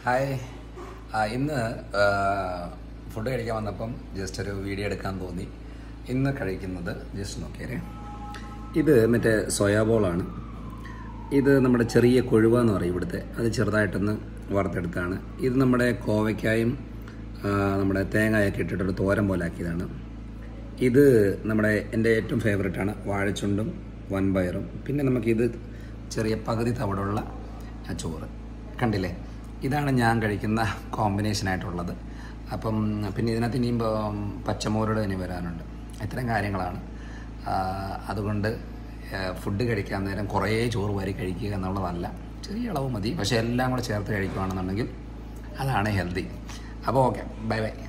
hi ആ, ഇന്ന് food കഴിക്കാൻ വന്നപ്പം ജസ്റ്റ് ഒരു വീഡിയോ എടുക്കാൻ തോന്നി ഇന്ന് കഴിക്കുന്നത് ജസ്റ്റ് നോക്കിയാലേ ഇത് മറ്റേ സോയാ ബോളാണ് ഇത് നമ്മുടെ ചെറിയ കൊഴുവ എന്ന് പറയും ഇവിടുത്തെ അത് ചെറുതായിട്ടൊന്ന് വറുത്തെടുത്താണ് ഇത് നമ്മുടെ കോവയ്ക്കായും ആ, നമ്മുടെ തേങ്ങയൊക്കെ ഇട്ടിട്ടൊരു തോരൻ പോലെ ആക്കിയതാണ് ഇത് നമ്മുടെ എൻ്റെ ഏറ്റവും ഫേവറേറ്റ് ആണ് വാഴച്ചുണ്ടും വൻപയറും പിന്നെ നമുക്കിത് ചെറിയ പകുതി തവിടുള്ള ആ ചോറ് കണ്ടില്ലേ ഇതാണ് ഞാൻ കഴിക്കുന്ന കോമ്പിനേഷനായിട്ടുള്ളത് അപ്പം പിന്നെ ഇതിനകത്ത് ഇനിയും ഉം, പച്ചമോരുടെ ഇനി വരാനുണ്ട് ഇത്തരം കാര്യങ്ങളാണ് ആ, അതുകൊണ്ട് ഫുഡ് കഴിക്കാൻ നേരം കുറേ ചോറ് വാരി കഴിക്കുക എന്നുള്ളതല്ല ചെറിയ അളവ് മതി പക്ഷേ എല്ലാം കൂടെ ചേർത്ത് കഴിക്കുകയാണെന്നുണ്ടെങ്കിൽ അതാണ് ഹെൽത്തി അപ്പോൾ ഓക്കെ ബൈ ബൈ